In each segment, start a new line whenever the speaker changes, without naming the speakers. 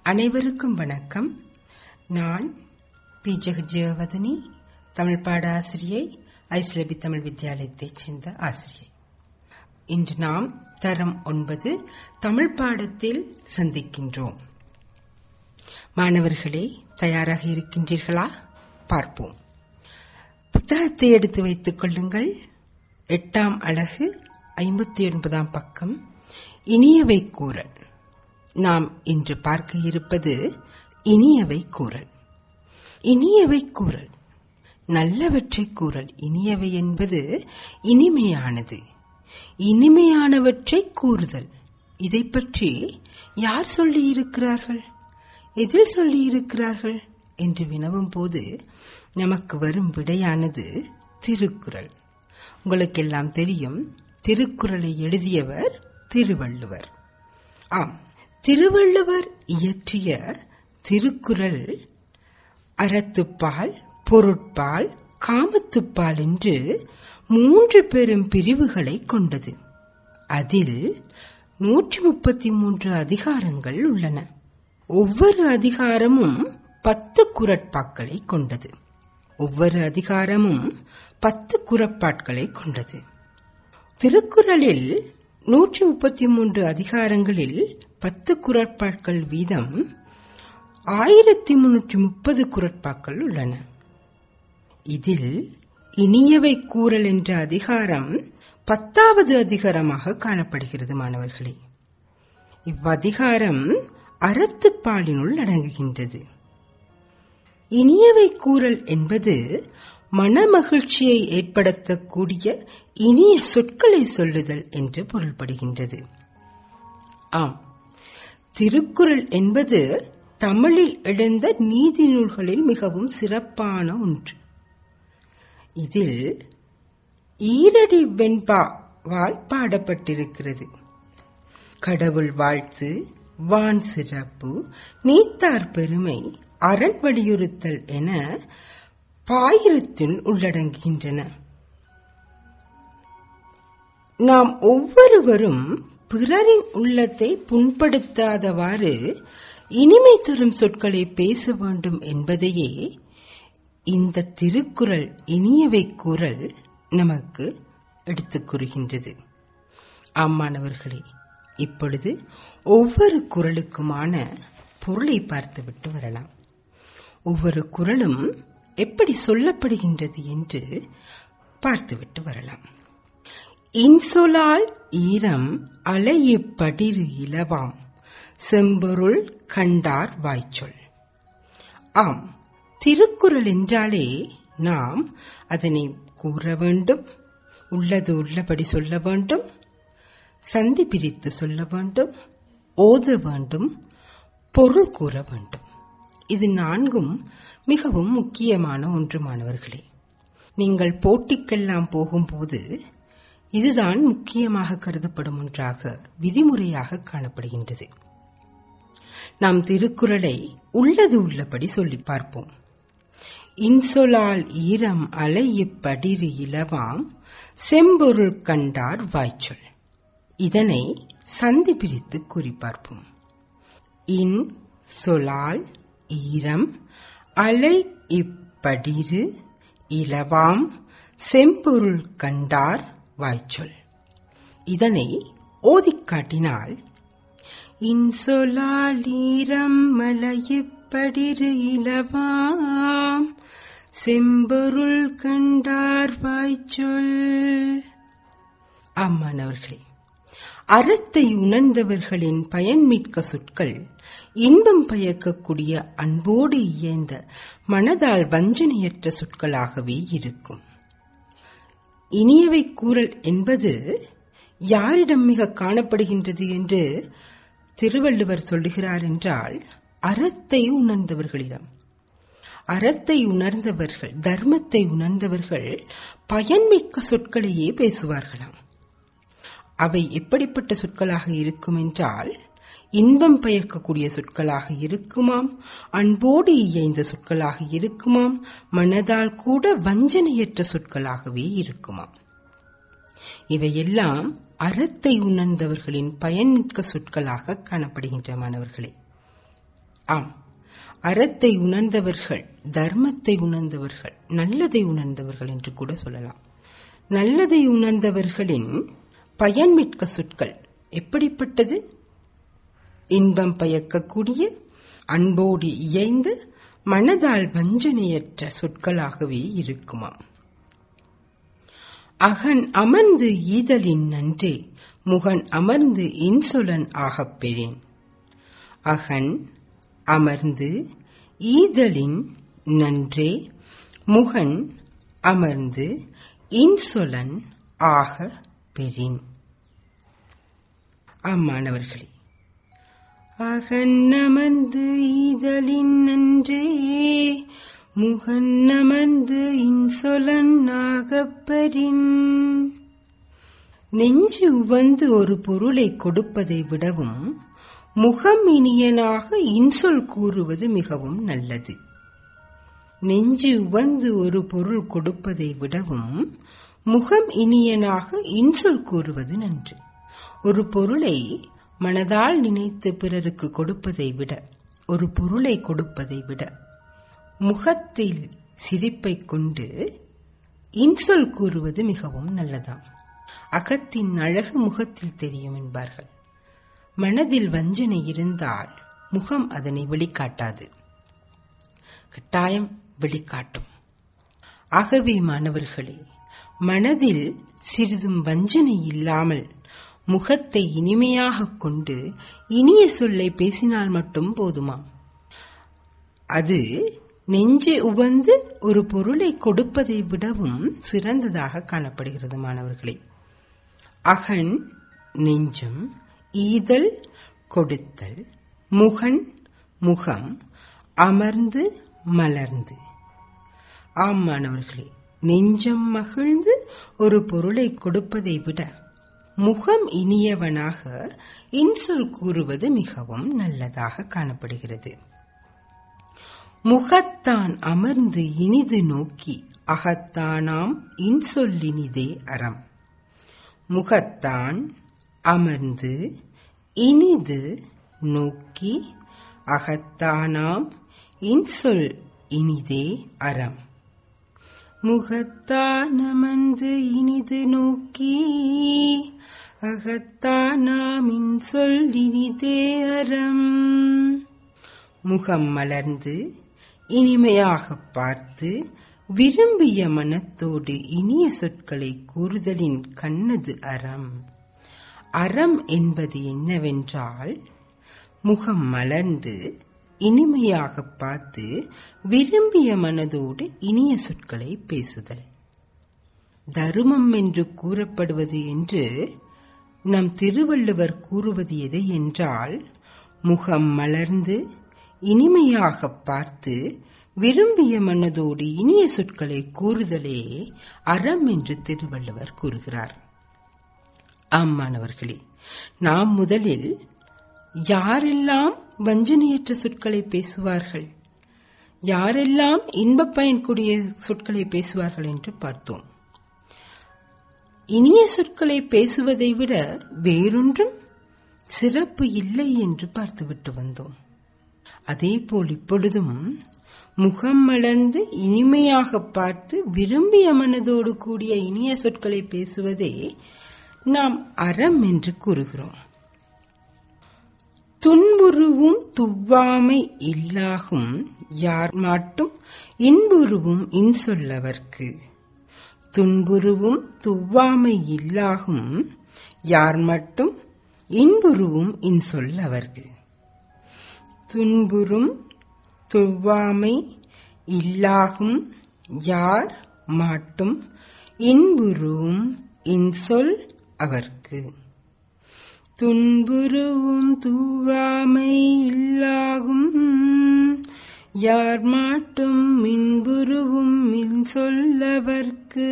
அனைவருக்கும் வணக்கம் நான் பி ஜெகஜீவதனி தமிழ் பாட ஆசிரியை ஐஸ்லபி தமிழ் வித்தியாலயத்தைச் சேர்ந்த ஆசிரியை இன்று நாம் தரம் ஒன்பது தமிழ் பாடத்தில் சந்திக்கின்றோம் மாணவர்களே தயாராக இருக்கின்றீர்களா பார்ப்போம் புத்தகத்தை எடுத்து வைத்துக் கொள்ளுங்கள் எட்டாம் அழகு ஐம்பத்தி ஒன்பதாம் பக்கம் இனியவை கூறல் நாம் இன்று பார்க்க இருப்பது இனியவை கூறல் இனியவை கூறல் நல்லவற்றை கூறல் இனியவை என்பது இனிமையானது இனிமையானவற்றை கூறுதல் இதை பற்றி யார் சொல்லி இருக்கிறார்கள் எதில் சொல்லி இருக்கிறார்கள் என்று வினவும் போது நமக்கு வரும் விடையானது திருக்குறள் உங்களுக்கெல்லாம் தெரியும் திருக்குறளை எழுதியவர் திருவள்ளுவர் ஆம் திருவள்ளுவர் இயற்றிய திருக்குறள் அறத்துப்பால் பொருட்பால் காமத்துப்பால் என்று மூன்று பெரும் பிரிவுகளை கொண்டது அதில் நூற்றி முப்பத்தி மூன்று அதிகாரங்கள் உள்ளன ஒவ்வொரு அதிகாரமும் பத்து குரட்பாக்களை கொண்டது ஒவ்வொரு அதிகாரமும் பத்து குரப்பாட்களை கொண்டது திருக்குறளில் நூற்றி முப்பத்தி மூன்று அதிகாரங்களில் பத்து குரட்பாட்கள் வீதம் ஆயிரத்தி முன்னூற்றி முப்பது குரட்பாக்கள் உள்ளன இதில் இனியவை கூறல் என்ற அதிகாரம் பத்தாவது அதிகாரமாக காணப்படுகிறது மாணவர்களே இவ்வதிகாரம் அறத்துப்பாலினுள் அடங்குகின்றது இனியவை கூறல் என்பது மனமகிழ்ச்சியை ஏற்படுத்தக்கூடிய இனிய சொற்களை சொல்லுதல் என்று பொருள்படுகின்றது ஆம் திருக்குறள் என்பது தமிழில் எழுந்த நீதி நூல்களில் மிகவும் சிறப்பான ஒன்று இதில் ஈரடி வெண்பாவால் பாடப்பட்டிருக்கிறது கடவுள் வாழ்த்து வான் சிறப்பு நீத்தார் பெருமை அரண் வலியுறுத்தல் என பாயிரத்தின் உள்ளடங்குகின்றன நாம் ஒவ்வொருவரும் பிறரின் உள்ளத்தை புண்படுத்தாதவாறு இனிமை தரும் சொற்களை பேச வேண்டும் என்பதையே இந்த திருக்குறள் இனியவை குரல் நமக்கு எடுத்துக் கூறுகின்றது ஆமானவர்களே இப்பொழுது ஒவ்வொரு குரலுக்குமான பொருளை பார்த்துவிட்டு வரலாம் ஒவ்வொரு குரலும் எப்படி சொல்லப்படுகின்றது என்று பார்த்துவிட்டு வரலாம் இன்சொலால் ஈரம் அலையிப்படிரு இலவாம் செம்பொருள் கண்டார் வாய்ச்சொல் ஆம் திருக்குறள் என்றாலே நாம் அதனை கூற வேண்டும் உள்ளது உள்ளபடி சொல்ல வேண்டும் சந்தி பிரித்து சொல்ல வேண்டும் ஓத வேண்டும் பொருள் கூற வேண்டும் இது நான்கும் மிகவும் முக்கியமான ஒன்று மாணவர்களே நீங்கள் போட்டிக்கெல்லாம் போகும்போது இதுதான் முக்கியமாக கருதப்படும் ஒன்றாக விதிமுறையாக காணப்படுகின்றது நாம் திருக்குறளை உள்ளது உள்ளபடி சொல்லி பார்ப்போம் இன்சொலால் ஈரம் அலையிப்படிரு இலவாம் செம்பொருள் கண்டார் வாய்ச்சொல் இதனை சந்தி பிரித்து கூறி பார்ப்போம் இன் சொலால் ஈரம் அலை இப்படிரு இலவாம் செம்பொருள் கண்டார் வாய்ச்சொல் இதனை ஓதிக் காட்டினால் இன்சொலாலீரம் மலையிப்படிரு இலவாம் செம்பொருள் கண்டார் வாய்ச்சொல் ஆமானவர்களே அறத்தை உணர்ந்தவர்களின் பயன்மிக்க சொற்கள் இன்பம் பயக்கக்கூடிய அன்போடு இயந்த மனதால் வஞ்சனையற்ற சொற்களாகவே இருக்கும் இனியவை கூறல் என்பது யாரிடம் மிக காணப்படுகின்றது என்று திருவள்ளுவர் சொல்லுகிறார் என்றால் அறத்தை உணர்ந்தவர்களிடம் அறத்தை உணர்ந்தவர்கள் தர்மத்தை உணர்ந்தவர்கள் பயன்மிக்க சொற்களையே பேசுவார்களாம் அவை எப்படிப்பட்ட சொற்களாக இருக்கும் என்றால் இன்பம் பயக்கக்கூடிய சொற்களாக இருக்குமாம் அன்போடு இயைந்த சொற்களாக இருக்குமாம் மனதால் கூட வஞ்சனையற்ற சொற்களாகவே இருக்குமாம் இவையெல்லாம் அறத்தை உணர்ந்தவர்களின் பயன்மிக்க சொற்களாக காணப்படுகின்ற மாணவர்களே ஆம் அறத்தை உணர்ந்தவர்கள் தர்மத்தை உணர்ந்தவர்கள் நல்லதை உணர்ந்தவர்கள் என்று கூட சொல்லலாம் நல்லதை உணர்ந்தவர்களின் பயன்மிக்க சொற்கள் எப்படிப்பட்டது இன்பம் பயக்கக்கூடிய அன்போடு இயைந்து மனதால் வஞ்சனையற்ற சொற்களாகவே இருக்குமாம் அகன் அமர்ந்து ஈதலின் நன்றே முகன் அமர்ந்து இன்சொலன் ஆகப் பெறேன் அகன் அமர்ந்து ஈதலின் நன்றே முகன் அமர்ந்து இன்சொலன் ஆக பெறின் அம்மாணவர்களே அகன்னமர்ந்து ஈதலின் நன்றே முகன்னமர்ந்து இன்சொலன் ஆகப்பெறின் நெஞ்சு உவந்து ஒரு பொருளை கொடுப்பதை விடவும் முகம் இனியனாக இன்சொல் கூறுவது மிகவும் நல்லது நெஞ்சு உவந்து ஒரு பொருள் கொடுப்பதை விடவும் முகம் இனியனாக இன்சொல் கூறுவது நன்று ஒரு பொருளை மனதால் நினைத்து பிறருக்கு கொடுப்பதை விட ஒரு பொருளை கொடுப்பதை விட முகத்தில் சிரிப்பை கொண்டு இன்சொல் கூறுவது மிகவும் நல்லதாம் அகத்தின் அழகு முகத்தில் தெரியும் என்பார்கள் மனதில் வஞ்சனை இருந்தால் முகம் அதனை வெளிக்காட்டாது கட்டாயம் வெளிக்காட்டும் ஆகவே மாணவர்களே மனதில் சிறிதும் வஞ்சனை இல்லாமல் முகத்தை இனிமையாக கொண்டு இனிய சொல்லை பேசினால் மட்டும் போதுமாம் அது நெஞ்சு உவந்து ஒரு பொருளை கொடுப்பதை விடவும் சிறந்ததாக காணப்படுகிறது மாணவர்களே அகன் நெஞ்சம் ஈதல் கொடுத்தல் முகன் முகம் அமர்ந்து மலர்ந்து ஆம் மாணவர்களே நெஞ்சம் மகிழ்ந்து ஒரு பொருளை கொடுப்பதை விட முகம் இனியவனாக இன்சொல் கூறுவது மிகவும் நல்லதாக காணப்படுகிறது முகத்தான் அமர்ந்து இனிது நோக்கி அகத்தானாம் இன்சொல்லினிதே அறம் முகத்தான் அமர்ந்து இனிது நோக்கி அகத்தானாம் இன்சொல் இனிதே அறம் முகத்தானமர்ந்து இனிது நோக்கி அகத்தானாம் இன்சொல் இனிதே அறம் முகம் மலர்ந்து இனிமையாகப் பார்த்து விரும்பிய மனத்தோடு இனிய சொற்களை கூறுதலின் கண்ணது அறம் அறம் என்பது என்னவென்றால் முகம் மலர்ந்து இனிமையாக பார்த்து விரும்பிய மனதோடு இனிய சொற்களை பேசுதல் தருமம் என்று கூறப்படுவது என்று நம் திருவள்ளுவர் கூறுவது எதை என்றால் முகம் மலர்ந்து இனிமையாக பார்த்து விரும்பிய மனதோடு இனிய சொற்களை கூறுதலே அறம் என்று திருவள்ளுவர் கூறுகிறார் ஆம் மாணவர்களே நாம் முதலில் யாரெல்லாம் வஞ்சனையற்ற சொற்களை பேசுவார்கள் யாரெல்லாம் இன்பப் பயன்கூடிய சொற்களை பேசுவார்கள் என்று பார்த்தோம் இனிய சொற்களை பேசுவதை விட வேறொன்றும் சிறப்பு இல்லை என்று பார்த்துவிட்டு வந்தோம் அதேபோல் இப்பொழுதும் முகம் மலர்ந்து இனிமையாக பார்த்து விரும்பிய மனதோடு கூடிய இனிய சொற்களை பேசுவதே நாம் அறம் என்று கூறுகிறோம் துன்புருவும் துவ்வாமை இல்லாகும் யார் மாட்டும் இன்புருவும் இன்சொல்லவர்க்கு துன்புருவும் துவ்வாமை இல்லாகும் யார் மட்டும் இன்புருவும் இன்சொல்லவர்க்கு துன்புறும் துவ்வாமை இல்லாகும் யார் மாட்டும் இன்புருவும் இன்சொல் அவர்க்கு துன்புருவும் தூவாமை இல்லாகும் யார் மாட்டும் இன்புருவும் இன்சொல்லவர்க்கு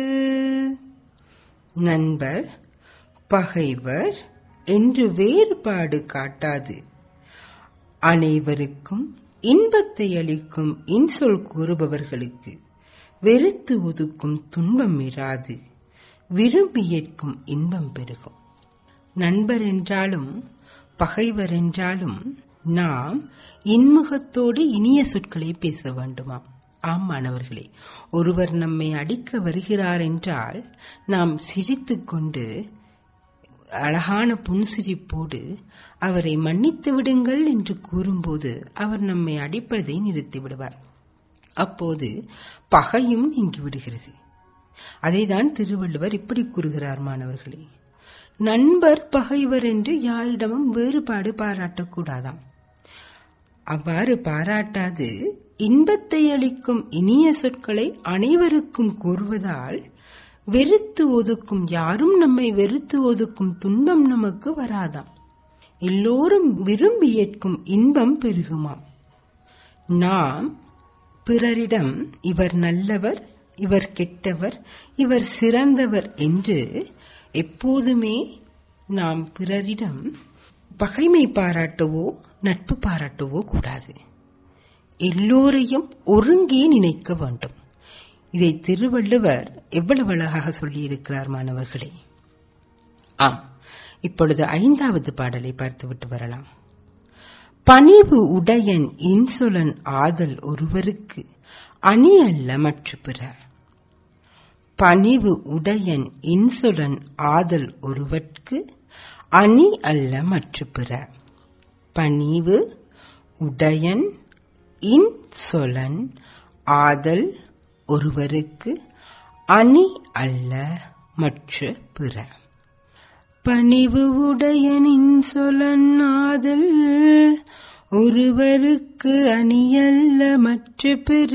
நண்பர் பகைவர் என்று வேறுபாடு காட்டாது அனைவருக்கும் இன்பத்தை அளிக்கும் இன்சொல் கூறுபவர்களுக்கு வெறுத்து ஒதுக்கும் துன்பம் இராது விரும்பி ஏற்கும் இன்பம் பெருகும் நண்பர் என்றாலும் பகைவர் என்றாலும் நாம் இன்முகத்தோடு இனிய சொற்களை பேச வேண்டுமாம் ஆம் மாணவர்களே ஒருவர் நம்மை அடிக்க வருகிறார் என்றால் நாம் சிரித்துக்கொண்டு அழகான புன்சிரிப்போடு அவரை மன்னித்து விடுங்கள் என்று கூறும்போது அவர் நம்மை அடிப்பதை நிறுத்தி விடுவார் அப்போது பகையும் நீங்கி விடுகிறது அதைதான் திருவள்ளுவர் இப்படி கூறுகிறார் மாணவர்களே நண்பர் பகைவர் என்று யாரிடமும் வேறுபாடு பாராட்டக்கூடாதாம் அவ்வாறு பாராட்டாது இன்பத்தை அளிக்கும் இனிய சொற்களை அனைவருக்கும் கூறுவதால் வெறுத்து ஒதுக்கும் யாரும் நம்மை வெறுத்து ஒதுக்கும் துன்பம் நமக்கு வராதாம் எல்லோரும் விரும்பி ஏற்கும் இன்பம் பெருகுமாம் நாம் பிறரிடம் இவர் நல்லவர் இவர் கெட்டவர் இவர் சிறந்தவர் என்று எப்போதுமே நாம் பிறரிடம் பகைமை பாராட்டவோ நட்பு பாராட்டவோ கூடாது எல்லோரையும் ஒருங்கே நினைக்க வேண்டும் இதை திருவள்ளுவர் எவ்வளவு அழகாக சொல்லியிருக்கிறார் மாணவர்களே ஆம் இப்பொழுது ஐந்தாவது பாடலை பார்த்துவிட்டு வரலாம் பணிவு உடையன் இன்சொலன் ஆதல் ஒருவருக்கு அணி அல்ல மற்ற பிற பணிவு உடையன் இன்சொலன் ஆதல் ஒருவர்க்கு அணி அல்ல மற்ற பிற பணிவு உடையன் இன்சொலன் ஆதல் ஒருவருக்கு அணி அல்ல மற்ற பிற பணிவு உடையனின் சொலன்னாதல் ஒருவருக்கு அணியல்ல மற்ற பிற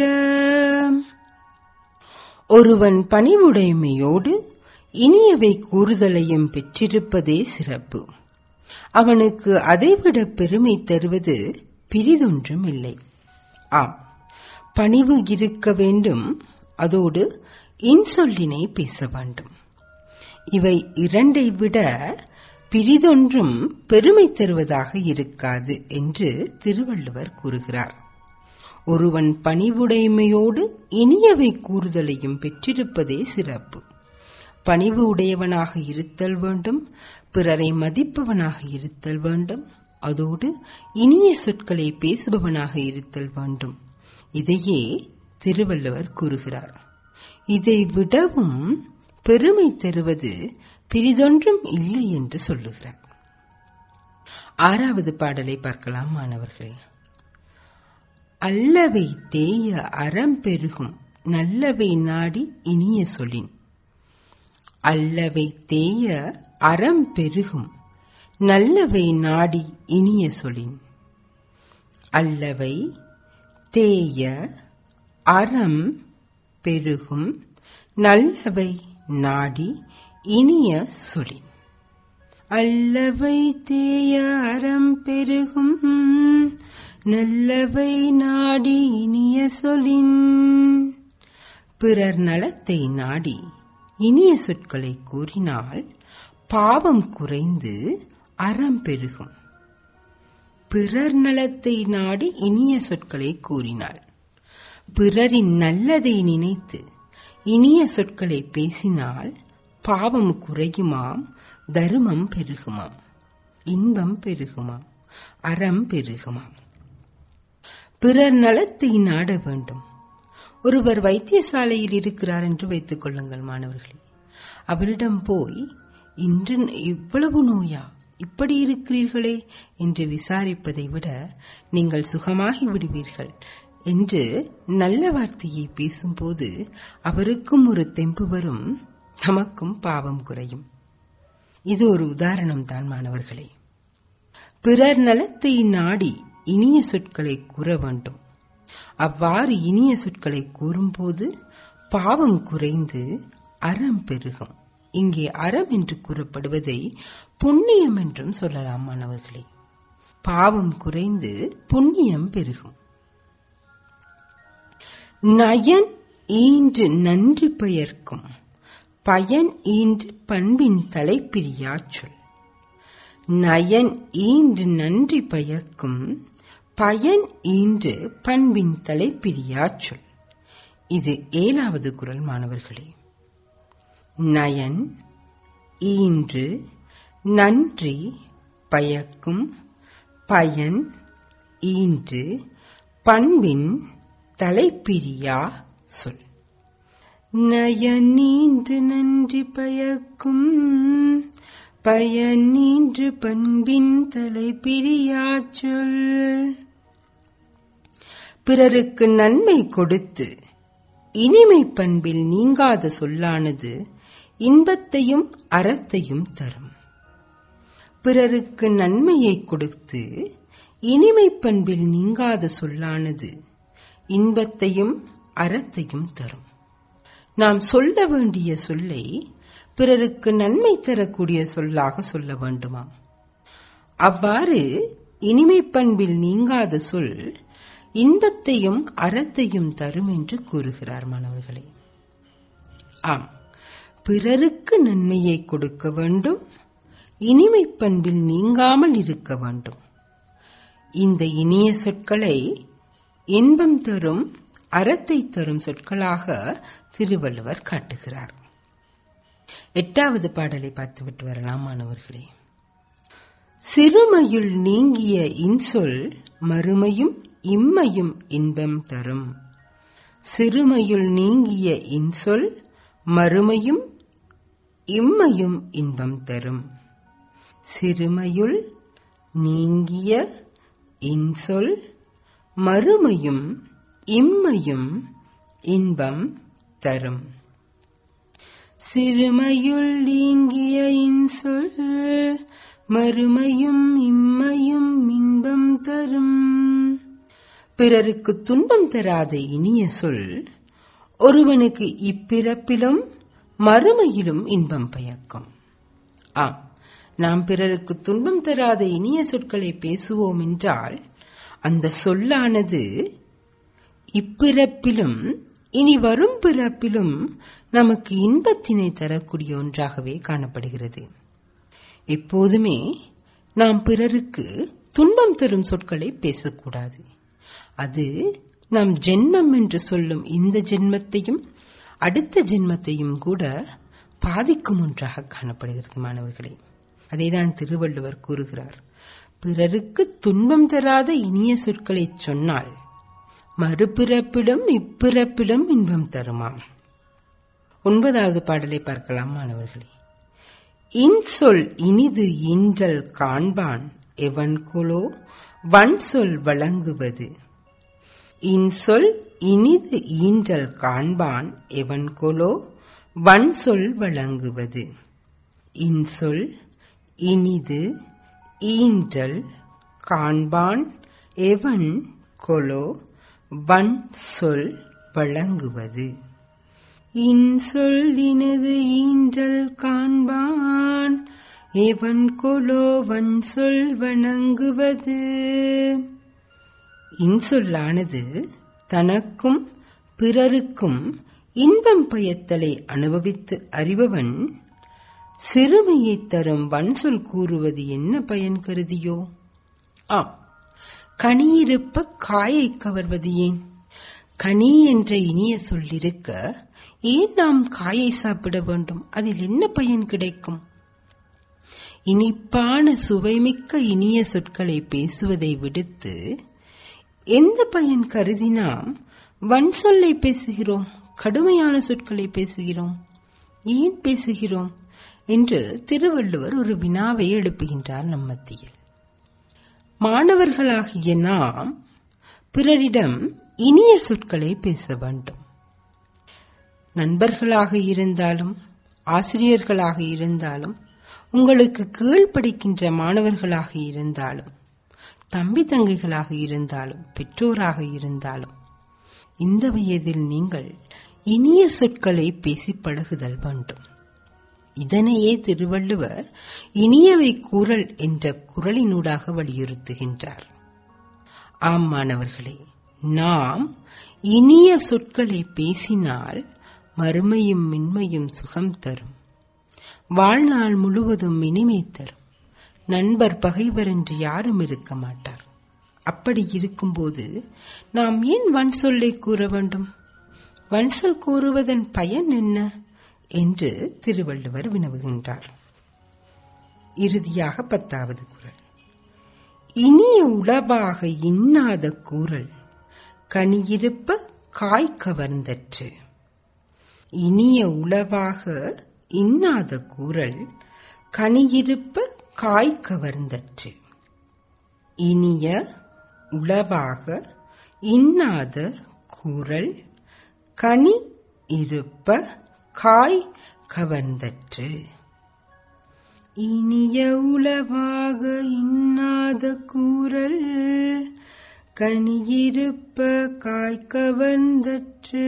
ஒருவன் பணிவுடைமையோடு இனியவை கூறுதலையும் பெற்றிருப்பதே சிறப்பு அவனுக்கு அதைவிட பெருமை தருவது பிரிதொன்றும் இல்லை ஆம் பணிவு இருக்க வேண்டும் அதோடு இன்சொல்லினை பேச வேண்டும் இவை இரண்டை விட பிரிதொன்றும் பெருமை தருவதாக இருக்காது என்று திருவள்ளுவர் கூறுகிறார் ஒருவன் பணிவுடைமையோடு இனியவை கூறுதலையும் பெற்றிருப்பதே சிறப்பு பணிவு உடையவனாக இருத்தல் வேண்டும் பிறரை மதிப்பவனாக இருத்தல் வேண்டும் அதோடு இனிய சொற்களை பேசுபவனாக இருத்தல் வேண்டும் இதையே திருவள்ளுவர் கூறுகிறார் இதை விடவும் பெருமை தருவது பிரிதொன்றும் இல்லை என்று சொல்லுகிறார் ஆறாவது பாடலை பார்க்கலாம் மாணவர்களே அல்லவை தேய அறம் பெருகும் நல்லவை நாடி இனிய சொல்லின் அல்லவை தேய அறம் பெருகும் நல்லவை நாடி இனிய சொல்லின் அல்லவை தேய அறம் பெருகும் நல்லவை நாடி இனிய சொல்லின் அல்லவை தேய அறம் பெருகும் நல்லவை நாடி இனிய சொல்லின் பிறர் நலத்தை நாடி இனிய சொற்களை கூறினால் பாவம் குறைந்து அறம் பெருகும் பிறர் நலத்தை நாடி இனிய சொற்களை கூறினாள் பிறரின் நல்லதை நினைத்து இனிய சொற்களை பேசினால் பாவம் குறையுமாம் தருமம் பெருகுமாம் இன்பம் பெருகுமாம் அறம் பெருகுமாம் பிறர் நலத்தை நாட வேண்டும் ஒருவர் வைத்தியசாலையில் இருக்கிறார் என்று வைத்துக் கொள்ளுங்கள் மாணவர்களே அவரிடம் போய் இன்று இவ்வளவு நோயா இப்படி இருக்கிறீர்களே என்று விசாரிப்பதை விட நீங்கள் சுகமாகி விடுவீர்கள் என்று நல்ல வார்த்தையை பேசும்போது அவருக்கும் ஒரு தெம்பு வரும் நமக்கும் பாவம் குறையும் இது ஒரு உதாரணம் தான் மாணவர்களே பிறர் நலத்தை நாடி இனிய சொற்களை கூற வேண்டும் அவ்வாறு இனிய சொற்களை கூறும்போது பாவம் குறைந்து அறம் பெருகும் இங்கே அறம் என்று கூறப்படுவதை புண்ணியம் என்றும் சொல்லலாம் மாணவர்களே பாவம் குறைந்து புண்ணியம் பெருகும் நயன் ஈன்று நன்றி பெயர்க்கும் பயன் ஈன்று பண்பின் தலைப்பிரியாச்சொல் நயன் ஈன்று நன்றி பயக்கும் பயன் ஈன்று பண்பின் தலைப்பிரியாச்சொல் இது ஏழாவது குரல் மாணவர்களே நயன் ஈன்று நன்றி பயக்கும் பயன் ஈன்று பண்பின் தலைப்பிரியா சொல் நயனீன்று நன்றி பயக்கும் பயனீன்று பண்பின் தலைப்பிரியா சொல் பிறருக்கு நன்மை கொடுத்து இனிமை பண்பில் நீங்காத சொல்லானது இன்பத்தையும் அறத்தையும் தரும் பிறருக்கு நன்மையை கொடுத்து இனிமை பண்பில் நீங்காத சொல்லானது இன்பத்தையும் அறத்தையும் தரும் நாம் சொல்ல வேண்டிய சொல்லை பிறருக்கு நன்மை தரக்கூடிய சொல்லாக சொல்ல வேண்டுமாம் அவ்வாறு இனிமை பண்பில் நீங்காத சொல் இன்பத்தையும் அறத்தையும் தரும் என்று கூறுகிறார் மாணவர்களே ஆம் பிறருக்கு நன்மையை கொடுக்க வேண்டும் இனிமை பண்பில் நீங்காமல் இருக்க வேண்டும் இந்த இனிய சொற்களை இன்பம் தரும் அறத்தை தரும் சொற்களாக திருவள்ளுவர் காட்டுகிறார் எட்டாவது பாடலை பார்த்துவிட்டு வரலாம் மாணவர்களே சிறுமையுள் நீங்கிய இன்சொல் மறுமையும் இம்மையும் இன்பம் தரும் சிறுமையுள் நீங்கிய இன்சொல் மறுமையும் இம்மையும் இன்பம் தரும் சிறுமையுள் நீங்கிய இன்சொல் மறுமையும் இம்மையும் இன்பம் தரும் சிறுமையுள் நீங்கிய இன்சொல் மறுமையும் இம்மையும் இன்பம் தரும் பிறருக்கு துன்பம் தராத இனிய சொல் ஒருவனுக்கு இப்பிறப்பிலும் மறுமையிலும் இன்பம் பயக்கும் ஆம் நாம் பிறருக்கு துன்பம் தராத இனிய சொற்களை பேசுவோம் என்றால் அந்த சொல்லானது இப்பிறப்பிலும் இனி வரும் பிறப்பிலும் நமக்கு இன்பத்தினை தரக்கூடிய ஒன்றாகவே காணப்படுகிறது எப்போதுமே நாம் பிறருக்கு துன்பம் தரும் சொற்களை பேசக்கூடாது அது நம் ஜென்மம் என்று சொல்லும் இந்த ஜென்மத்தையும் அடுத்த ஜென்மத்தையும் கூட பாதிக்கும் ஒன்றாக காணப்படுகிறது மாணவர்களே அதைதான் திருவள்ளுவர் கூறுகிறார் பிறருக்கு துன்பம் தராத இனிய சொற்களை சொன்னால் மறுபிறப்பிலும் இப்பிறப்பிலும் இன்பம் தருமாம் ஒன்பதாவது பாடலை பார்க்கலாம் மாணவர்களே இன்சொல் இனிது ஈன்றல் காண்பான் எவன் கொலோ வன் சொல் வழங்குவது இன்சொல் இனிது ஈன்றல் காண்பான் எவன் கொலோ வன் சொல் வழங்குவது இன்சொல் இனிது ஈன்றல் காண்பான் எவன் கொலோ வன் சொல் வழங்குவது இன்சொல் இனது ஈன்றல் காண்பான் எவன் கொலோ வன் சொல் வணங்குவது இன்சொல்லானது தனக்கும் பிறருக்கும் இன்பம் பயத்தலை அனுபவித்து அறிபவன் சிறுமையை தரும் வன்சொல் கூறுவது என்ன பயன் கருதியோ ஆம் கனியிருப்ப காயை கவர்வது ஏன் கனி என்ற இனிய சொல்லிருக்க ஏன் நாம் காயை சாப்பிட வேண்டும் அதில் என்ன பயன் கிடைக்கும் இனிப்பான சுவைமிக்க இனிய சொற்களை பேசுவதை விடுத்து எந்த பயன் கருதி நாம் வன் சொல்லை பேசுகிறோம் கடுமையான சொற்களை பேசுகிறோம் ஏன் பேசுகிறோம் என்று திருவள்ளுவர் ஒரு வினாவை எழுப்புகின்றார் நம் மத்தியில் மாணவர்களாகிய நாம் பிறரிடம் இனிய சொற்களை பேச வேண்டும் நண்பர்களாக இருந்தாலும் ஆசிரியர்களாக இருந்தாலும் உங்களுக்கு கீழ்ப்படிக்கின்ற மாணவர்களாக இருந்தாலும் தம்பி தங்கைகளாக இருந்தாலும் பெற்றோராக இருந்தாலும் இந்த வயதில் நீங்கள் இனிய சொற்களை பேசி பழகுதல் வேண்டும் இதனையே திருவள்ளுவர் இனியவை கூறல் என்ற குரலினூடாக வலியுறுத்துகின்றார் ஆம் மாணவர்களே நாம் இனிய சொற்களை பேசினால் மறுமையும் மென்மையும் சுகம் தரும் வாழ்நாள் முழுவதும் இனிமை தரும் நண்பர் பகைவர் என்று யாரும் இருக்க மாட்டார் அப்படி இருக்கும்போது நாம் ஏன் வன் சொல்லை கூற வேண்டும் வன் சொல் கூறுவதன் பயன் என்ன என்று திருவள்ளுவர் வினவுகின்றார் இறுதியாக பத்தாவது குரல் இனிய உளவாக இன்னாத கூறல் கனியிருப்ப காய் கவர்ந்தற்று இனிய உளவாக இன்னாத கூறல் கனியிருப்ப காய் கவர்ந்தற்று இனிய உளவாக இன்னாத கூறல் கனி இருப்ப காய் கவர்ந்தற்று இனிய உளவாக இன்னாத கூறல் கனியிருப்ப காய் கவர்ந்தற்று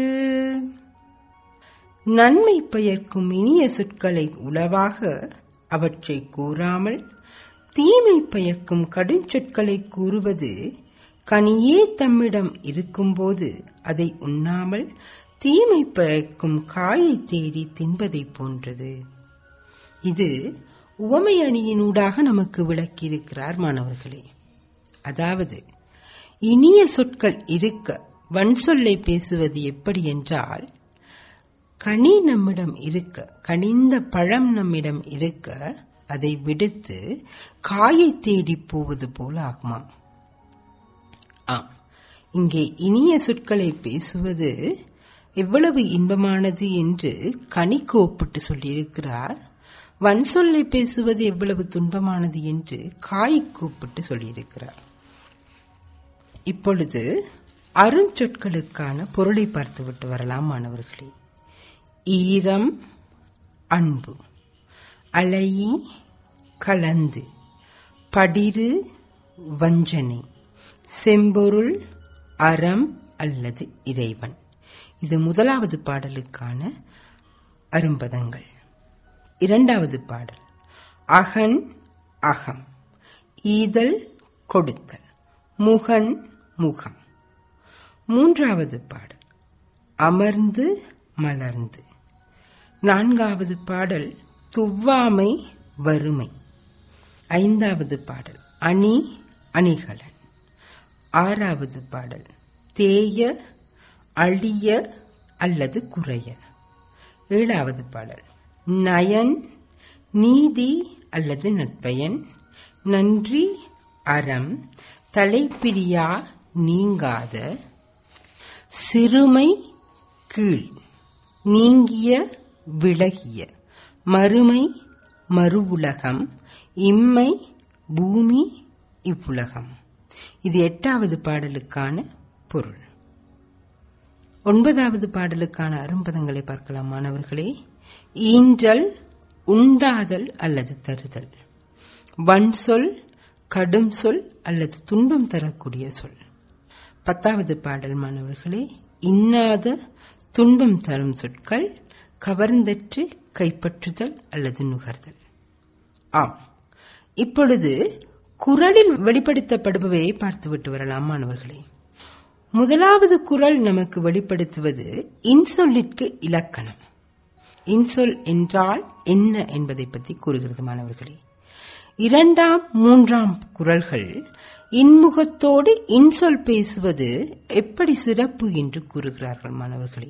நன்மை பெயர்க்கும் இனிய சொற்களை உளவாக அவற்றை கூறாமல் தீமை பயக்கும் கடுஞ்சொற்களை கூறுவது கனியே தம்மிடம் இருக்கும்போது அதை உண்ணாமல் தீமை பயக்கும் காயை தேடி தின்பதைப் போன்றது இது உவமை அணியினூடாக நமக்கு விளக்கியிருக்கிறார் மாணவர்களே அதாவது இனிய சொற்கள் இருக்க வன் சொல்லை பேசுவது எப்படி என்றால் கனி நம்மிடம் இருக்க கனிந்த பழம் நம்மிடம் இருக்க அதை விடுத்து காயை தேடி போவது போல ஆகுமாம் ஆம் இங்கே இனிய சொற்களை பேசுவது எவ்வளவு இன்பமானது என்று கனிக்கு ஒப்பிட்டு சொல்லியிருக்கிறார் வன் சொல்லை பேசுவது எவ்வளவு துன்பமானது என்று காய்க்கு ஒப்பிட்டு சொல்லியிருக்கிறார் இப்பொழுது அருஞ்சொற்களுக்கான பொருளை பார்த்துவிட்டு வரலாம் மாணவர்களே ஈரம் அன்பு அலையி கலந்து படிரு வஞ்சனை செம்பொருள் அறம் அல்லது இறைவன் இது முதலாவது பாடலுக்கான அரும்பதங்கள் இரண்டாவது பாடல் அகன் அகம் ஈதல் கொடுத்தல் முகன் முகம் மூன்றாவது பாடல் அமர்ந்து மலர்ந்து நான்காவது பாடல் துவ்வாமை வறுமை ஐந்தாவது பாடல் அணி அணிகலன் ஆறாவது பாடல் தேய அழிய அல்லது குறைய ஏழாவது பாடல் நயன் நீதி அல்லது நட்பயன் நன்றி அறம் தலைப்பிரியா நீங்காத சிறுமை கீழ் நீங்கிய விலகிய மறுமை மறுவுலகம் இம்மை பூமி இவ்வுலகம் இது எட்டாவது பாடலுக்கான பொருள் ஒன்பதாவது பாடலுக்கான அரும்பதங்களை பார்க்கலாம் மாணவர்களே ஈன்றல் உண்டாதல் அல்லது தருதல் வன் சொல் கடும் சொல் அல்லது துன்பம் தரக்கூடிய சொல் பத்தாவது பாடல் மாணவர்களே இன்னாத துன்பம் தரும் சொற்கள் கவர்ந்தற்று கைப்பற்றுதல் அல்லது நுகர்தல் ஆம் இப்பொழுது குரலில் வெளிப்படுத்தப்படுபவையை பார்த்துவிட்டு வரலாம் மாணவர்களே முதலாவது குரல் நமக்கு வெளிப்படுத்துவது இன்சொல்லிற்கு இலக்கணம் இன்சொல் என்றால் என்ன என்பதை பற்றி கூறுகிறது மாணவர்களே இரண்டாம் மூன்றாம் குரல்கள் இன்முகத்தோடு இன்சொல் பேசுவது எப்படி சிறப்பு என்று கூறுகிறார்கள் மாணவர்களே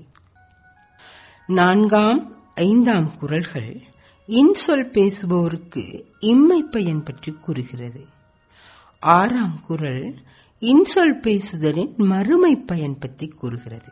நான்காம் ஐந்தாம் குரல்கள் இன்சொல் பேசுபவருக்கு இம்மை பயன் பற்றி கூறுகிறது ஆறாம் குரல் இன்சொல் பேசுதலின் மறுமை பயன் பற்றி கூறுகிறது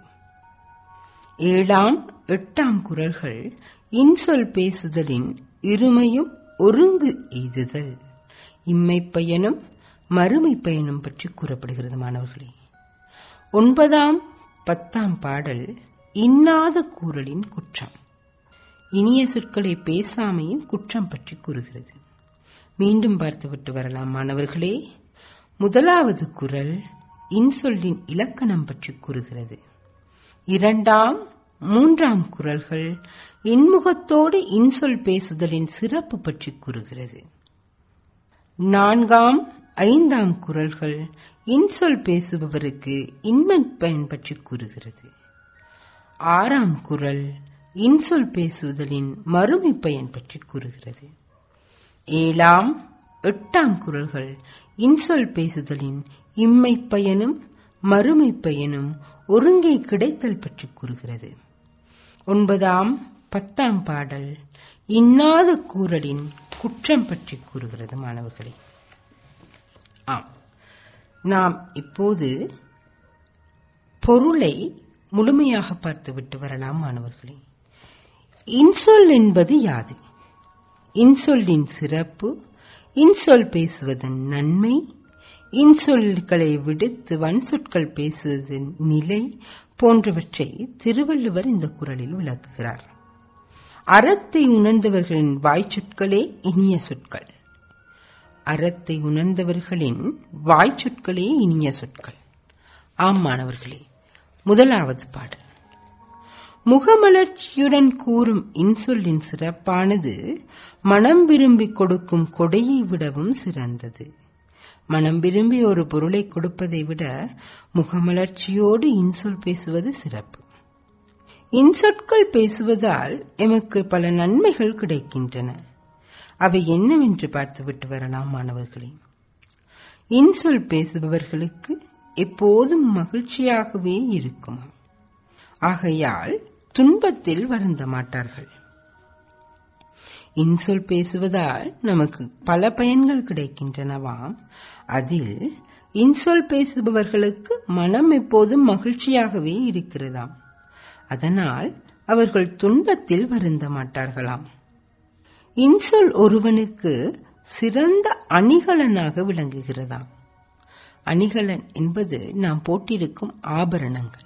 ஏழாம் எட்டாம் குரல்கள் இன்சொல் பேசுதலின் இருமையும் ஒருங்கு எய்துதல் இம்மை பயனும் மறுமை பயனும் பற்றி கூறப்படுகிறது மாணவர்களே ஒன்பதாம் பத்தாம் பாடல் இன்னாத கூறலின் குற்றம் இனிய சொற்களை பேசாமையின் குற்றம் பற்றி கூறுகிறது மீண்டும் பார்த்துவிட்டு வரலாம் மாணவர்களே முதலாவது குரல் இன்சொல்லின் இலக்கணம் பற்றி கூறுகிறது இரண்டாம் மூன்றாம் குரல்கள் இன்முகத்தோடு இன்சொல் பேசுதலின் சிறப்பு பற்றி கூறுகிறது நான்காம் ஐந்தாம் குரல்கள் இன்சொல் பேசுபவருக்கு இன்மை பயன் பற்றி கூறுகிறது ஆறாம் குரல் இன்சொல் பேசுதலின் மறுமை பயன் பற்றி கூறுகிறது ஏழாம் எட்டாம் குரல்கள் இன்சொல் பேசுதலின் இம்மை பயனும் மறுமை பயனும் ஒருங்கே கிடைத்தல் பற்றி கூறுகிறது ஒன்பதாம் பத்தாம் பாடல் இன்னாத கூறலின் குற்றம் பற்றி கூறுகிறது மாணவர்களே ஆம் நாம் இப்போது பொருளை முழுமையாக பார்த்துவிட்டு வரலாம் மாணவர்களே இன்சொல் என்பது யாது இன்சொல்லின் சிறப்பு இன்சொல் பேசுவதன் நன்மை இன்சொல்களை விடுத்து வன்சொற்கள் பேசுவதன் நிலை போன்றவற்றை திருவள்ளுவர் இந்த குரலில் விளக்குகிறார் அறத்தை உணர்ந்தவர்களின் வாய்ச்சொற்களே இனிய சொற்கள் அறத்தை உணர்ந்தவர்களின் வாய்ச்சொற்களே இனிய சொற்கள் ஆம் மாணவர்களே முதலாவது பாடல் முகமலர்ச்சியுடன் கூறும் இன்சொல்லின் சிறப்பானது மனம் விரும்பி கொடுக்கும் கொடையை விடவும் சிறந்தது மனம் விரும்பி ஒரு பொருளை கொடுப்பதை விட முகமலர்ச்சியோடு இன்சொல் பேசுவது சிறப்பு இன்சொற்கள் பேசுவதால் எமக்கு பல நன்மைகள் கிடைக்கின்றன அவை என்னவென்று பார்த்துவிட்டு வரலாம் மாணவர்களே இன்சொல் பேசுபவர்களுக்கு எப்போதும் மகிழ்ச்சியாகவே இருக்குமா ஆகையால் துன்பத்தில் வருந்த மாட்டார்கள் இன்சொல் பேசுவதால் நமக்கு பல பயன்கள் கிடைக்கின்றனவாம் அதில் இன்சொல் பேசுபவர்களுக்கு மனம் எப்போதும் மகிழ்ச்சியாகவே இருக்கிறதாம் அதனால் அவர்கள் துன்பத்தில் வருந்த மாட்டார்களாம் இன்சொல் ஒருவனுக்கு சிறந்த அணிகலனாக விளங்குகிறதாம் அணிகலன் என்பது நாம் போட்டிருக்கும் ஆபரணங்கள்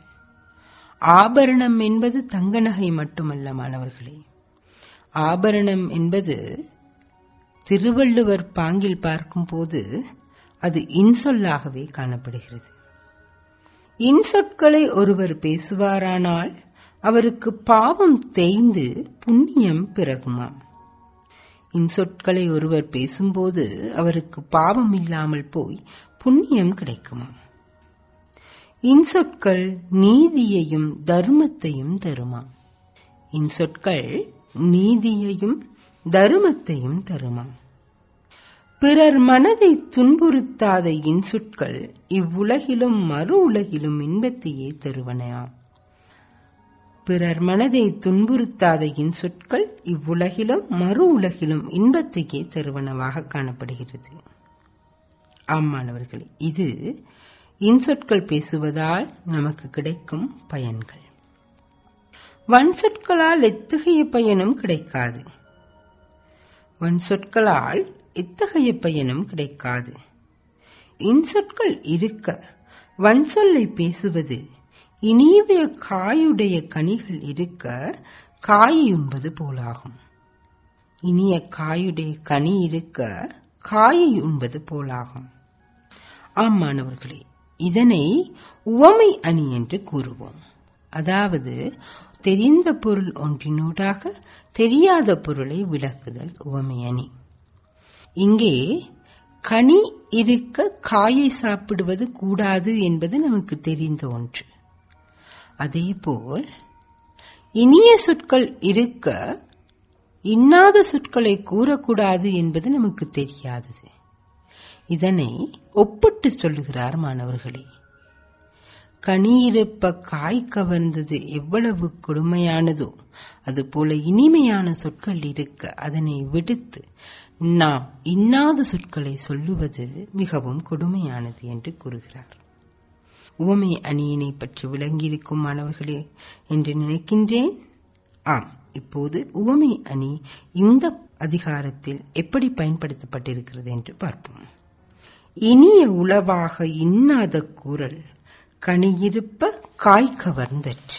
ஆபரணம் என்பது தங்க நகை மட்டுமல்ல மாணவர்களே ஆபரணம் என்பது திருவள்ளுவர் பாங்கில் பார்க்கும்போது அது இன்சொல்லாகவே காணப்படுகிறது இன்சொற்களை ஒருவர் பேசுவாரானால் அவருக்கு பாவம் தேய்ந்து புண்ணியம் பிறகுமாம் இன்சொற்களை ஒருவர் பேசும்போது அவருக்கு பாவம் இல்லாமல் போய் புண்ணியம் கிடைக்குமாம் இன்சொற்கள் நீதியையும் தர்மத்தையும் தருமாம் இன்சொற்கள் நீதியையும் தருமத்தையும் தருமாம் பிறர் மனதை துன்புறுத்தாத இன்சொற்கள் இவ்வுலகிலும் மறு உலகிலும் இன்பத்தையே தருவனையாம் பிறர் மனதை துன்புறுத்தாத இன்சொற்கள் இவ்வுலகிலும் மறு உலகிலும் இன்பத்தையே தருவனவாக காணப்படுகிறது ஆம் மாணவர்களே இது இன்சொற்கள் பேசுவதால் நமக்கு கிடைக்கும் பயன்கள் வன் சொற்களால் எத்தகைய பயனும் கிடைக்காது வன் சொற்களால் எத்தகைய பயனும் கிடைக்காது இன்சொற்கள் இருக்க வன் சொல்லை பேசுவது இனிய காயுடைய கனிகள் இருக்க காயை உண்பது போலாகும் இனிய காயுடைய கனி இருக்க காயை உண்பது போலாகும் ஆம் மாணவர்களே இதனை உவமை அணி என்று கூறுவோம் அதாவது தெரிந்த பொருள் ஒன்றினூடாக தெரியாத பொருளை விளக்குதல் உவமை அணி இங்கே கனி இருக்க காயை சாப்பிடுவது கூடாது என்பது நமக்கு தெரிந்த ஒன்று அதேபோல் இனிய சொற்கள் இருக்க இன்னாத சொற்களை கூறக்கூடாது என்பது நமக்கு தெரியாதது இதனை ஒப்பிட்டு சொல்லுகிறார் மாணவர்களே கனியிருப்ப காய் கவர்ந்தது எவ்வளவு கொடுமையானதோ அதுபோல இனிமையான சொற்கள் இருக்க அதனை விடுத்து நாம் இன்னாத சொற்களை சொல்லுவது மிகவும் கொடுமையானது என்று கூறுகிறார் உவமை அணியினை பற்றி விளங்கியிருக்கும் மாணவர்களே என்று நினைக்கின்றேன் ஆம் இப்போது உவமை அணி இந்த அதிகாரத்தில் எப்படி பயன்படுத்தப்பட்டிருக்கிறது என்று பார்ப்போம் இனிய உளவாக இன்னாத கூறல் கனியிருப்ப காய் கவர்ந்தற்று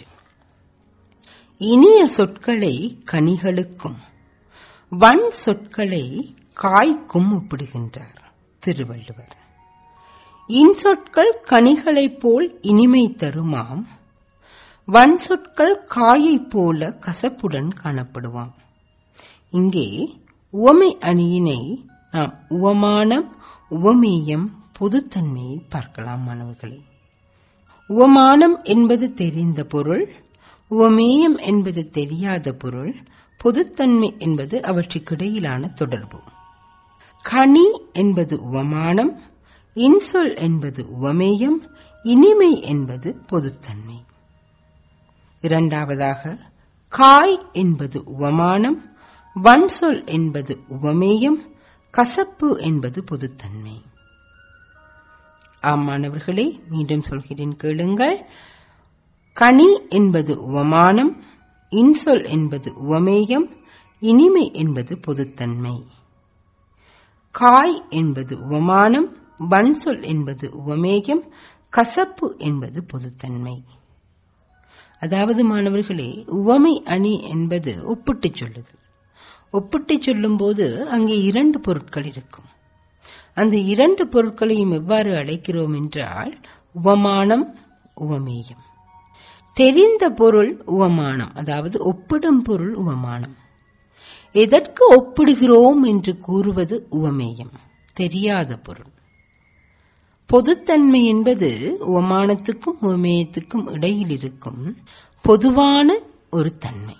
இனிய சொற்களை கனிகளுக்கும் வன் சொற்களை காய்க்கும் ஒப்பிடுகின்றார் திருவள்ளுவர் இன்சொற்கள் கனிகளைப் போல் இனிமை தருமாம் வன் சொற்கள் காயைப் போல கசப்புடன் காணப்படுவாம் இங்கே உவமை அணியினை நாம் உவமானம் உவமேயம் பொதுத்தன்மையை பார்க்கலாம் மாணவர்களே உவமானம் என்பது தெரிந்த பொருள் உவமேயம் என்பது தெரியாத பொருள் பொதுத்தன்மை என்பது அவற்றுக்கிடையிலான தொடர்பு கனி என்பது உவமானம் இன்சொல் என்பது உவமேயம் இனிமை என்பது பொதுத்தன்மை இரண்டாவதாக காய் என்பது உவமானம் வன்சொல் என்பது உவமேயம் கசப்பு என்பது பொதுத்தன்மை ஆம் மாணவர்களே மீண்டும் சொல்கிறேன் கேளுங்கள் கனி என்பது உவமானம் இன்சொல் என்பது உவமேயம் இனிமை என்பது பொதுத்தன்மை காய் என்பது உவமானம் வன்சொல் என்பது உவமேயம் கசப்பு என்பது பொதுத்தன்மை அதாவது மாணவர்களே உவமை அணி என்பது ஒப்பிட்டுச் சொல்லுதல் ஒப்பிட்டுச் சொல்லும்போது அங்கே இரண்டு பொருட்கள் இருக்கும் அந்த இரண்டு பொருட்களையும் எவ்வாறு அழைக்கிறோம் என்றால் உவமானம் உவமேயம் தெரிந்த பொருள் உவமானம் அதாவது ஒப்பிடும் பொருள் உவமானம் எதற்கு ஒப்பிடுகிறோம் என்று கூறுவது உவமேயம் தெரியாத பொருள் பொதுத்தன்மை என்பது உவமானத்துக்கும் உவமேயத்துக்கும் இடையில் இருக்கும் பொதுவான ஒரு தன்மை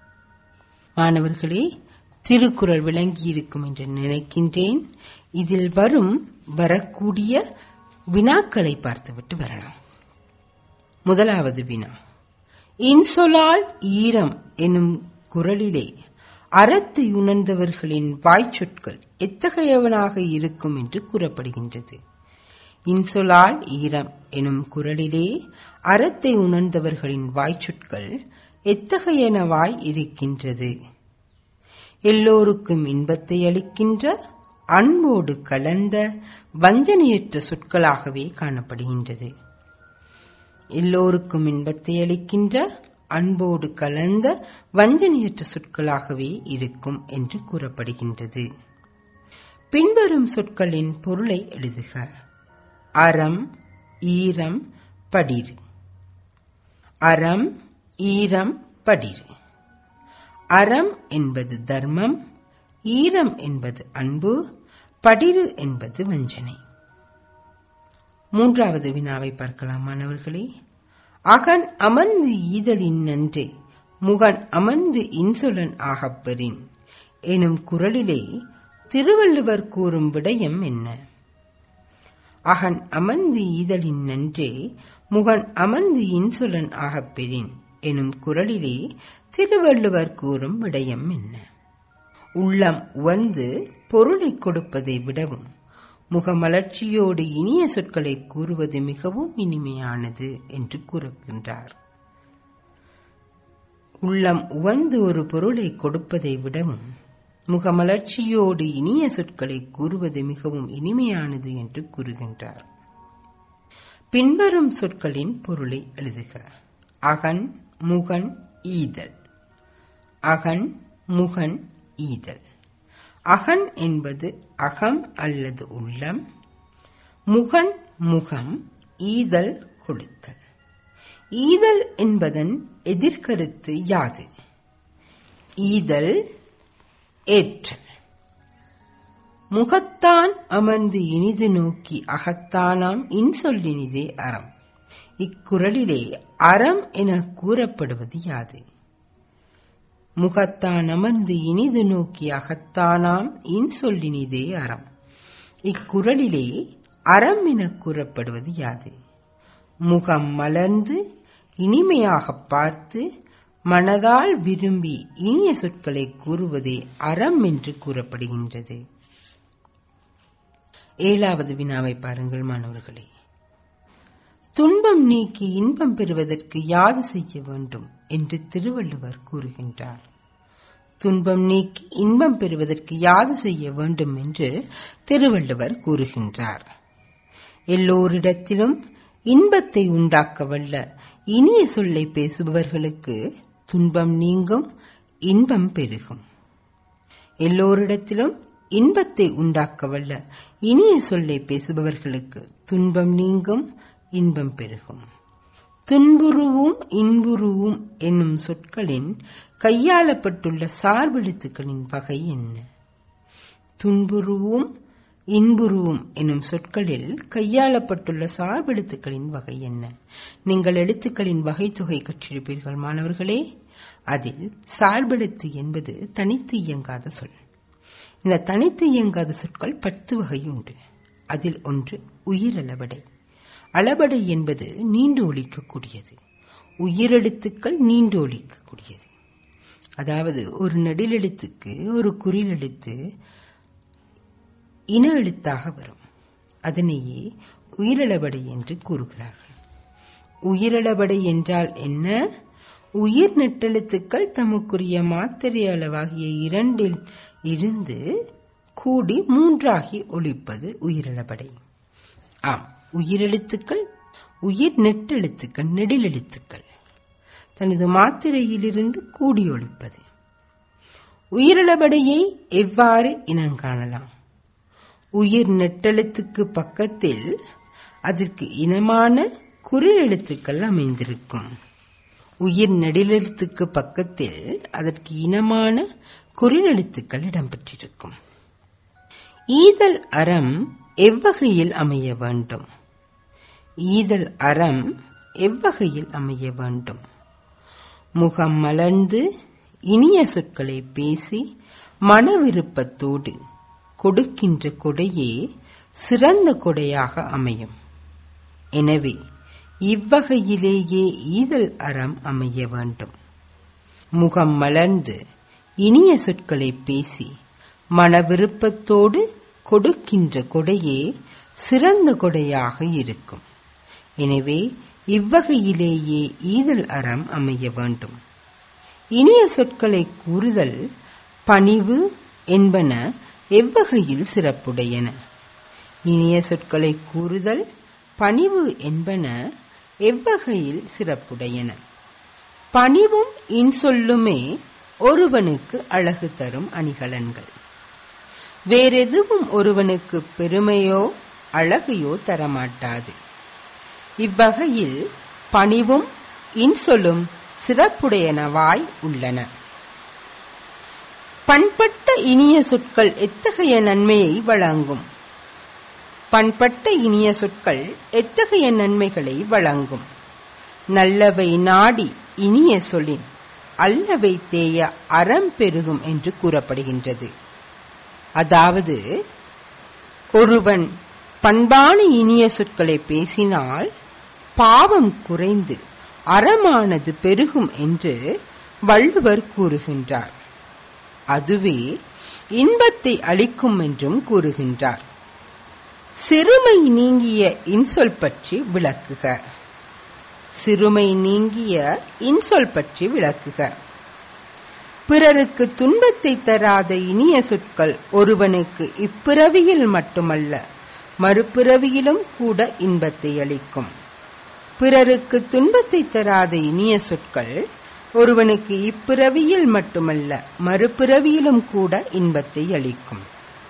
மாணவர்களே திருக்குறள் விளங்கி இருக்கும் என்று நினைக்கின்றேன் இதில் வரும் வரக்கூடிய வினாக்களை பார்த்துவிட்டு வரலாம் முதலாவது வினா இன்சொலால் ஈரம் எனும் குரலிலே அறத்தை உணர்ந்தவர்களின் வாய்ச்சொற்கள் எத்தகையவனாக இருக்கும் என்று கூறப்படுகின்றது இன்சொலால் ஈரம் எனும் குரலிலே அறத்தை உணர்ந்தவர்களின் வாய்ச்சொற்கள் எத்தகையனவாய் இருக்கின்றது எல்லோருக்கும் இன்பத்தை அளிக்கின்ற அன்போடு கலந்த வஞ்சனையற்ற சொற்களாகவே காணப்படுகின்றது எல்லோருக்கும் இன்பத்தை அளிக்கின்ற அன்போடு கலந்த வஞ்சனையற்ற சொற்களாகவே இருக்கும் என்று கூறப்படுகின்றது பின்வரும் சொற்களின் பொருளை எழுதுக அறம் ஈரம் படிர் அறம் ஈரம் படிர் அறம் என்பது தர்மம் ஈரம் என்பது அன்பு படிரு என்பது வஞ்சனை மூன்றாவது வினாவை பார்க்கலாம் மாணவர்களே அகன் அமர்ந்து ஈதலின் நன்றே முகன் அமர்ந்து இன்சொலன் ஆகப்பெறின் எனும் குரலிலே திருவள்ளுவர் கூறும் விடயம் என்ன அகன் அமர்ந்து ஈதலின் நன்றே முகன் அமர்ந்து இன்சொலன் ஆகப்பெறின் எனும் குரலிலே திருவள்ளுவர் கூறும் விடயம் என்ன உள்ளம் உவந்து பொருளை கொடுப்பதை விடவும் முகமலர்ச்சியோடு இனிய சொற்களை கூறுவது மிகவும் இனிமையானது என்று கூறுகின்றார் உள்ளம் உவந்து ஒரு பொருளை கொடுப்பதை விடவும் முகமலர்ச்சியோடு இனிய சொற்களை கூறுவது மிகவும் இனிமையானது என்று கூறுகின்றார் பின்வரும் சொற்களின் பொருளை எழுதுக அகன் முகன் ஈதல் அகன் முகன் ஈதல் அகன் என்பது அகம் அல்லது உள்ளம் முகன் முகம் ஈதல் கொடுத்தல் ஈதல் என்பதன் எதிர்கருத்து யாது ஈதல் ஏற்றல் முகத்தான் அமர்ந்து இனிது நோக்கி அகத்தானாம் இன்சொல்லினிதே அறம் இக்குறளிலே அறம் என கூறப்படுவது யாது முகத்தான் அமர்ந்து இனிது நோக்கி அகத்தானாம் இன்சொல்லினிதே அறம் இக்குறளிலே அறம் என கூறப்படுவது யாது முகம் மலர்ந்து இனிமையாக பார்த்து மனதால் விரும்பி இனிய சொற்களை கூறுவதே அறம் என்று கூறப்படுகின்றது ஏழாவது வினாவை பாருங்கள் மாணவர்களே துன்பம் நீக்கி இன்பம் பெறுவதற்கு யாது செய்ய வேண்டும் என்று திருவள்ளுவர் கூறுகின்றார் துன்பம் நீக்கி இன்பம் பெறுவதற்கு யாது செய்ய வேண்டும் என்று திருவள்ளுவர் கூறுகின்றார் எல்லோரிடத்திலும் இன்பத்தை உண்டாக்க வல்ல இனிய சொல்லை பேசுபவர்களுக்கு துன்பம் நீங்கும் இன்பம் பெருகும் எல்லோரிடத்திலும் இன்பத்தை உண்டாக்க வல்ல இனிய சொல்லை பேசுபவர்களுக்கு துன்பம் நீங்கும் இன்பம் பெருகும் துன்புருவும் இன்புருவும் என்னும் சொற்களின் கையாளப்பட்டுள்ள சார்பெழுத்துக்களின் வகை என்ன துன்புருவும் இன்புருவும் என்னும் சொற்களில் கையாளப்பட்டுள்ள சார்பெழுத்துக்களின் வகை என்ன நீங்கள் எழுத்துக்களின் வகை தொகை கற்றிருப்பீர்கள் மாணவர்களே அதில் சார்பெழுத்து என்பது தனித்து இயங்காத சொல் இந்த தனித்து இயங்காத சொற்கள் பத்து வகை உண்டு அதில் ஒன்று உயிரளபடை அளபடை என்பது நீண்டு ஒழிக்கக்கூடியது உயிரெழுத்துக்கள் நீண்டு ஒழிக்கக்கூடியது அதாவது ஒரு நெடிலெழுத்துக்கு ஒரு குறிலெழுத்து இன எழுத்தாக வரும் அதனையே உயிரிழபடை என்று கூறுகிறார்கள் உயிரிழபடை என்றால் என்ன உயிர் நெட்டெழுத்துக்கள் தமக்குரிய மாத்திரை அளவாகிய இரண்டில் இருந்து கூடி மூன்றாகி ஒழிப்பது உயிரிழபடை ஆம் உயிரெழுத்துக்கள் உயிர் நெட்டெழுத்துக்கள் நெடிலெழுத்துக்கள் தனது மாத்திரையிலிருந்து கூடி ஒழிப்பது உயிரிழபடையை எவ்வாறு இனங்காணலாம் உயிர் நெட்டெழுத்துக்கு பக்கத்தில் அதற்கு இனமான குறிலெழுத்துக்கள் அமைந்திருக்கும் உயிர் நெடிலெழுத்துக்கு பக்கத்தில் அதற்கு இனமான குறிலெழுத்துக்கள் இடம்பெற்றிருக்கும் ஈதல் அறம் எவ்வகையில் அமைய வேண்டும் ஈதல் அறம் எவ்வகையில் அமைய வேண்டும் முகம் மலர்ந்து இனிய சொற்களை பேசி மன விருப்பத்தோடு கொடுக்கின்ற கொடையே சிறந்த கொடையாக அமையும் எனவே இவ்வகையிலேயே ஈதல் அறம் அமைய வேண்டும் முகம் மலர்ந்து இனிய சொற்களை பேசி மன விருப்பத்தோடு கொடுக்கின்ற கொடையே சிறந்த கொடையாக இருக்கும் எனவே இவ்வகையிலேயே ஈதல் அறம் அமைய வேண்டும் இனிய சொற்களை கூறுதல் பணிவு என்பன எவ்வகையில் சிறப்புடையன இனிய சொற்களை கூறுதல் பணிவு என்பன எவ்வகையில் சிறப்புடையன பணிவும் இன்சொல்லுமே ஒருவனுக்கு அழகு தரும் அணிகலன்கள் வேறெதுவும் ஒருவனுக்கு பெருமையோ அழகையோ தரமாட்டாது இவ்வகையில் பணிவும் இன்சொல்லும் சிறப்புடையனவாய் உள்ளன பண்பட்ட இனிய சொற்கள் எத்தகைய நன்மையை வழங்கும் பண்பட்ட இனிய சொற்கள் எத்தகைய நன்மைகளை வழங்கும் நல்லவை நாடி இனிய சொல்லின் அல்லவை தேய அறம் பெருகும் என்று கூறப்படுகின்றது அதாவது ஒருவன் பண்பான இனிய சொற்களை பேசினால் பாவம் குறைந்து அறமானது பெருகும் என்று வள்ளுவர் கூறுகின்றார் அதுவே இன்பத்தை அளிக்கும் என்றும் கூறுகின்றார் சிறுமை நீங்கிய இன்சொல் பற்றி விளக்குக சிறுமை நீங்கிய இன்சொல் பற்றி விளக்குக பிறருக்கு துன்பத்தை தராத இனிய சொற்கள் ஒருவனுக்கு இப்பிறவியில் மட்டுமல்ல மறுபிறவியிலும் கூட இன்பத்தை அளிக்கும் பிறருக்கு துன்பத்தை தராத இனிய சொற்கள் ஒருவனுக்கு இப்பிறவியில் மட்டுமல்ல மறுபிறவியிலும் கூட இன்பத்தை அளிக்கும்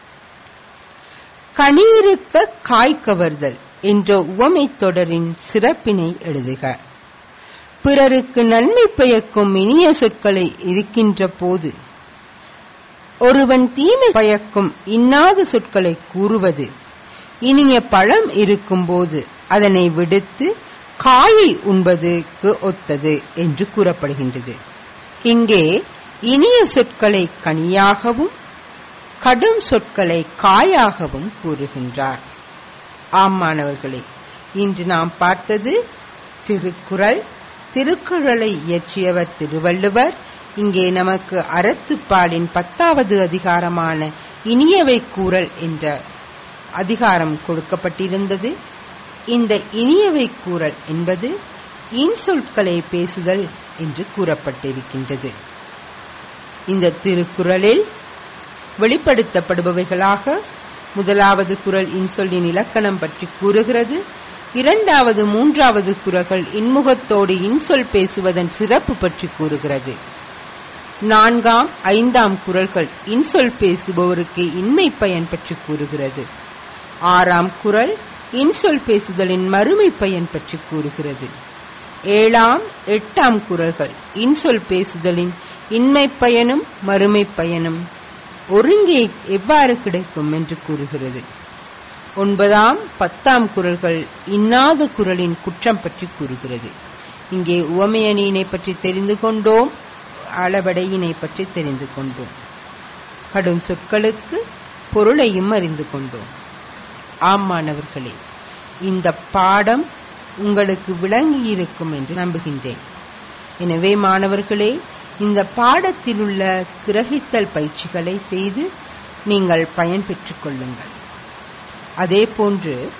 கனியிருக்க காய் கவர்தல் என்ற உவமைத் தொடரின் சிறப்பினை எழுதுக பிறருக்கு நன்மை பயக்கும் இனிய சொற்களை இருக்கின்ற போது ஒருவன் தீமை பயக்கும் இன்னாத சொற்களை கூறுவது இனிய பழம் இருக்கும்போது அதனை விடுத்து காயை உண்பதுக்கு ஒத்தது என்று கூறப்படுகின்றது இங்கே இனிய சொற்களை கனியாகவும் கடும் சொற்களை காயாகவும் கூறுகின்றார் ஆம் மாணவர்களே இன்று நாம் பார்த்தது திருக்குறள் திருக்குறளை இயற்றியவர் திருவள்ளுவர் இங்கே நமக்கு அறத்துப்பாலின் பத்தாவது அதிகாரமான இனியவை கூறல் என்ற அதிகாரம் கொடுக்கப்பட்டிருந்தது இந்த இனியவை கூறல் என்பது இன்சொற்களை பேசுதல் என்று கூறப்பட்டிருக்கின்றது இந்த திருக்குறளில் வெளிப்படுத்தப்படுபவைகளாக முதலாவது குரல் இன்சொல்லின் இலக்கணம் பற்றி கூறுகிறது இரண்டாவது மூன்றாவது குரல்கள் இன்முகத்தோடு இன்சொல் பேசுவதன் சிறப்பு பற்றி கூறுகிறது நான்காம் ஐந்தாம் குரல்கள் இன்சொல் பேசுபவருக்கு இன்மை பயன் பற்றி கூறுகிறது ஆறாம் குரல் இன்சொல் பேசுதலின் மறுமை பயன் பற்றி கூறுகிறது ஏழாம் எட்டாம் குரல்கள் இன்சொல் பேசுதலின் இன்மை பயனும் மறுமை பயனும் ஒருங்கே எவ்வாறு கிடைக்கும் என்று கூறுகிறது ஒன்பதாம் பத்தாம் குரல்கள் இன்னாத குரலின் குற்றம் பற்றி கூறுகிறது இங்கே உவமையணியினை பற்றி தெரிந்து கொண்டோம் அளவடையினை பற்றி தெரிந்து கொண்டோம் கடும் சொற்களுக்கு பொருளையும் அறிந்து கொண்டோம் ஆம் மாணவர்களே இந்த பாடம் உங்களுக்கு விளங்கியிருக்கும் என்று நம்புகின்றேன் எனவே மாணவர்களே இந்த பாடத்தில் உள்ள கிரகித்தல் பயிற்சிகளை செய்து நீங்கள் பயன்பெற்றுக் கொள்ளுங்கள் அதே போன்று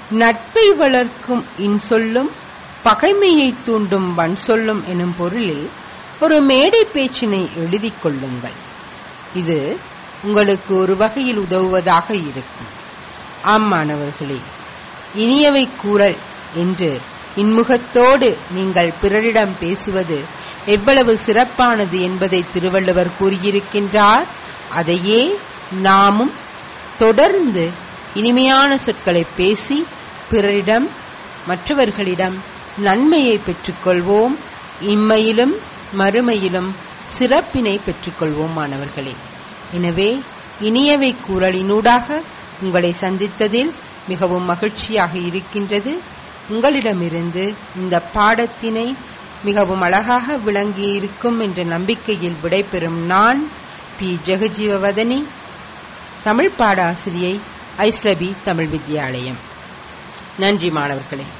நட்பை வளர்க்கும் இன்சொல்லும் பகைமையை தூண்டும் வன் சொல்லும் எனும் பொருளில் ஒரு மேடை பேச்சினை எழுதிக் கொள்ளுங்கள் இது உங்களுக்கு ஒரு வகையில் உதவுவதாக இருக்கும் ஆம் மாணவர்களே இனியவை கூறல் என்று இன்முகத்தோடு நீங்கள் பிறரிடம் பேசுவது எவ்வளவு சிறப்பானது என்பதை திருவள்ளுவர் கூறியிருக்கின்றார் அதையே நாமும் தொடர்ந்து இனிமையான சொற்களை பேசி பிறரிடம் மற்றவர்களிடம் நன்மையை பெற்றுக்கொள்வோம் இம்மையிலும் மறுமையிலும் சிறப்பினை பெற்றுக்கொள்வோம் மாணவர்களே எனவே இனியவை கூறலினூடாக உங்களை சந்தித்ததில் மிகவும் மகிழ்ச்சியாக இருக்கின்றது உங்களிடமிருந்து இந்த பாடத்தினை மிகவும் அழகாக விளங்கியிருக்கும் என்ற நம்பிக்கையில் விடைபெறும் நான் பி ஜெகஜீவவதனி தமிழ் பாட ஆசிரியை ஐஸ்லபி தமிழ் வித்யாலயம் நன்றி மாணவர்களே